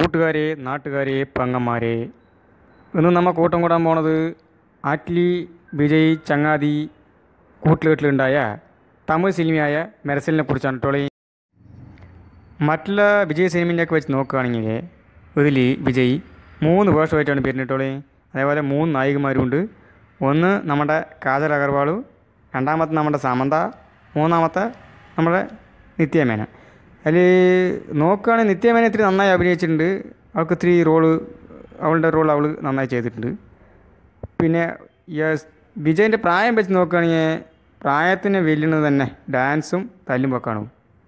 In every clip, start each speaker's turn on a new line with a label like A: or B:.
A: കൂട്ടുകാരെ നാട്ടുകാരെ പെങ്ങന്മാരെ ഇന്ന് നമ്മ കൂട്ടം കൂടാൻ പോണത് ആറ്റ്ലി വിജയ് ചങ്ങാതി കൂട്ടുകെട്ടിലുണ്ടായ തമിഴ് സിനിമയായ മെരസലിനെ കുറിച്ചാണ് കേട്ടോളി മറ്റുള്ള വിജയ് സിനിമയിലേക്ക് വെച്ച് നോക്കുകയാണെങ്കിൽ ഇതിൽ വിജയ് മൂന്ന് വേഷമായിട്ടാണ് വരുന്നിട്ടോളേ അതേപോലെ മൂന്ന് നായികമാരുണ്ട് ഒന്ന് നമ്മുടെ കാജൽ അഗർവാൾ രണ്ടാമത്തെ നമ്മുടെ സമന്ത മൂന്നാമത്തെ നമ്മുടെ നിത്യമേന അതിൽ നോക്കുകയാണെങ്കിൽ നിത്യമേന ഇത്തിരി നന്നായി അഭിനയിച്ചിട്ടുണ്ട് അവൾക്ക് ഇത്തിരി റോള് അവളുടെ റോൾ അവൾ നന്നായി ചെയ്തിട്ടുണ്ട് പിന്നെ യെസ് വിജയിൻ്റെ പ്രായം വെച്ച് നോക്കുകയാണെങ്കിൽ പ്രായത്തിന് വെല്ലുന്നത് തന്നെ ഡാൻസും തല്ലും വെക്കാണും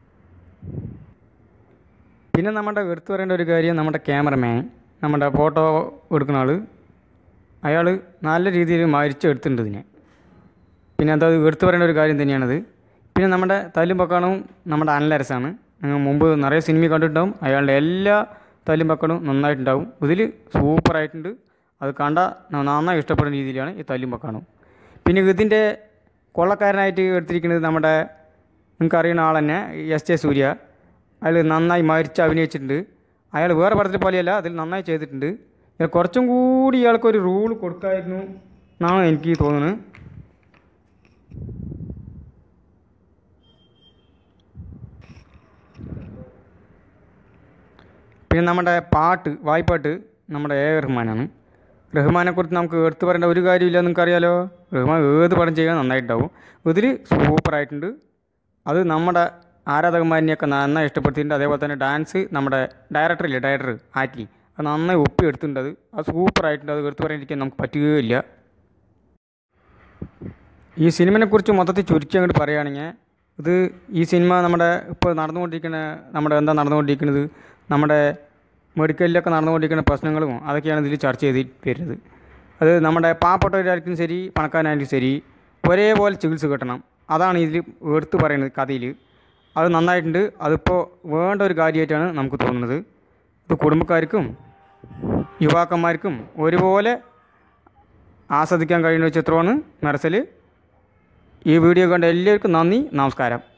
A: പിന്നെ നമ്മുടെ എടുത്തു പറയേണ്ട ഒരു കാര്യം നമ്മുടെ ക്യാമറമാൻ നമ്മുടെ ഫോട്ടോ എടുക്കുന്ന ആൾ അയാൾ നല്ല രീതിയിൽ മരിച്ചെടുത്തിട്ടുണ്ട് ഇതിനെ പിന്നെ എന്താ എടുത്തു പറയേണ്ട ഒരു കാര്യം തന്നെയാണത് പിന്നെ നമ്മുടെ തല്ലും പക്കാണവും നമ്മുടെ അനലരസാണ് നിങ്ങൾ മുമ്പ് നിറയെ സിനിമ കണ്ടിട്ടുണ്ടാവും അയാളുടെ എല്ലാ തല്ലും പക്കണവും നന്നായിട്ടുണ്ടാവും ഇതിൽ സൂപ്പറായിട്ടുണ്ട് അത് കണ്ട നന്നായി ഇഷ്ടപ്പെടുന്ന രീതിയിലാണ് ഈ തല്ലും പക്കാണവും പിന്നെ ഇതിൻ്റെ കൊള്ളക്കാരനായിട്ട് എടുത്തിരിക്കുന്നത് നമ്മുടെ നിങ്ങൾക്ക് അറിയുന്ന ആൾ തന്നെ എസ് ജെ സൂര്യ അയാൾ നന്നായി മരിച്ച് അഭിനയിച്ചിട്ടുണ്ട് അയാൾ വേറെ പടത്തിൽ പോലെയല്ല അതിൽ നന്നായി ചെയ്തിട്ടുണ്ട് ഇയാൾ കുറച്ചും കൂടി ഇയാൾക്കൊരു റൂൾ കൊടുക്കായിരുന്നു എന്നാണ് എനിക്ക് തോന്നുന്നത് പിന്നെ നമ്മുടെ പാട്ട് വായ്പാട്ട് നമ്മുടെ എ റഹ്മാനാണ് റഹ്മാനെക്കുറിച്ച് നമുക്ക് എടുത്തു പറയേണ്ട ഒരു കാര്യമില്ല നിങ്ങൾക്ക് അറിയാലോ റഹ്മാൻ ഏത് പടം ചെയ്യാൻ നന്നായിട്ടുണ്ടാവും ഇതിൽ സൂപ്പറായിട്ടുണ്ട് അത് നമ്മുടെ ആരാധകന്മാരിനെയൊക്കെ നന്നായി ഇഷ്ടപ്പെടുത്തിയിട്ടുണ്ട് അതേപോലെ തന്നെ ഡാൻസ് നമ്മുടെ ഡയറക്ടറില്ലേ ഡയറക്ടർ ആറ്റി അത് നന്നായി ഒപ്പി എടുത്തിട്ടുണ്ട് അത് അത് സൂപ്പറായിട്ടുണ്ട് അത് എടുത്തു പറയാനിരിക്കാൻ നമുക്ക് പറ്റുകയില്ല ഈ സിനിമയെക്കുറിച്ച് മൊത്തത്തിൽ ചുരുക്കി അങ്ങോട്ട് പറയുകയാണെങ്കിൽ ഇത് ഈ സിനിമ നമ്മുടെ ഇപ്പോൾ നടന്നുകൊണ്ടിരിക്കുന്ന നമ്മുടെ എന്താ നടന്നുകൊണ്ടിരിക്കുന്നത് നമ്മുടെ മെഡിക്കലിലൊക്കെ നടന്നുകൊണ്ടിരിക്കുന്ന പ്രശ്നങ്ങളും അതൊക്കെയാണ് ഇതിൽ ചർച്ച ചെയ്ത് വരുന്നത് അത് നമ്മുടെ പാവപ്പെട്ടവരായിരിക്കും ശരി പണക്കാരായിരിക്കും ശരി ഒരേപോലെ ചികിത്സ കിട്ടണം അതാണ് ഇതിൽ എടുത്തു പറയുന്നത് കഥയിൽ അത് നന്നായിട്ടുണ്ട് അതിപ്പോൾ വേണ്ട ഒരു കാര്യമായിട്ടാണ് നമുക്ക് തോന്നുന്നത് ഇത് കുടുംബക്കാർക്കും യുവാക്കന്മാർക്കും ഒരുപോലെ ആസ്വദിക്കാൻ കഴിയുന്ന ഒരു ചിത്രമാണ് മെറസൽ ഈ വീഡിയോ കണ്ട എല്ലാവർക്കും നന്ദി നമസ്കാരം